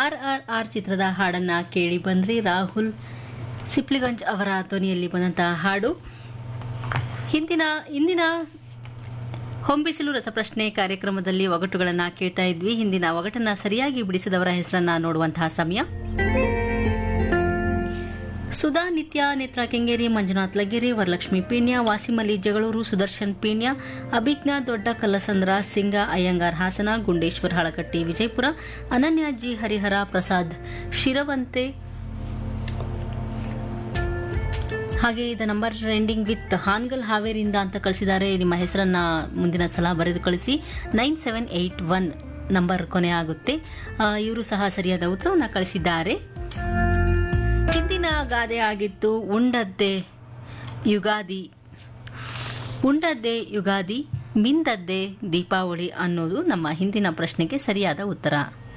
R R R ಚಿತ್ರದ ಹಾಡನ್ನ ಕೇಳಿ ಬಂದ್ರಿ ರಾಹುಲ್ ಸಿಪ್ಲಿಗಂಜ್ ಅವರ ಧ್ವನಿಯಲ್ಲಿ ಬಂದಂತಹ ಹಾಡು ಹಿಂದಿನ ಇಂದಿನ ಹೊಂಬಿಸಿಲು ರಸಪ್ರಶ್ನೆ ಕಾರ್ಯಕ್ರಮದಲ್ಲಿ ಒಗಟುಗಳನ್ನ ಕೇಳ್ತಾ ಇದ್ವಿ ಹಿಂದಿನ ಒಗಟನ್ನ ಸರಿಯಾಗಿ ಬಿಡಿಸಿದವರ ಹೆಸರನ್ನ ನೋಡುವಂತಹ ಸಮಯ ಸುಧಾ ನಿತ್ಯ ನೇತ್ರ ಕೆಂಗೇರಿ ಮಂಜುನಾಥ್ ಲಗ್ಗೆರೆ ವರಲಕ್ಷ್ಮಿ ಪೀಣ್ಯ ವಾಸಿಮಲಿ ಜಗಳೂರು ಸುದರ್ಶನ್ ಪೀಣ್ಯ ಅಭಿಜ್ಞಾ ದೊಡ್ಡ ಕಲ್ಲಸಂದ್ರ ಸಿಂಗ ಅಯ್ಯಂಗಾರ್ ಹಾಸನ ಗುಂಡೇಶ್ವರ್ ಹಳಕಟ್ಟಿ ವಿಜಯಪುರ ಅನನ್ಯ ಜಿ ಹರಿಹರ ಪ್ರಸಾದ್ ಶಿರವಂತೆ ಹಾಗೆ ಇದು ನಂಬರ್ ಎಂಡಿಂಗ್ ವಿತ್ ಹಾನ್ಗಲ್ ಹಾವೇರಿಯಿಂದ ಅಂತ ಕಳಿಸಿದ್ದಾರೆ ನಿಮ್ಮ ಹೆಸರನ್ನ ಮುಂದಿನ ಸಲ ಬರೆದು ಕಳಿಸಿ nine seven eight one number ಕೊನೆ ಆಗುತ್ತೆ ಇವರು ಸಹ ಸರಿಯಾದ ಉತ್ತರವನ್ನು ಕಳಿಸಿದ್ದಾರೆ ಹಿಂದಿನ ಗಾದೆ ಆಗಿತ್ತು ಉಂಡದ್ದೇ ಯುಗಾದಿ ಉಂಡದ್ದೇ ಯುಗಾದಿ ಮಿಂದದ್ದೇ ದೀಪಾವಳಿ ಅನ್ನೋದು ನಮ್ಮ ಹಿಂದಿನ ಪ್ರಶ್ನೆಗೆ ಸರಿಯಾದ ಉತ್ತರ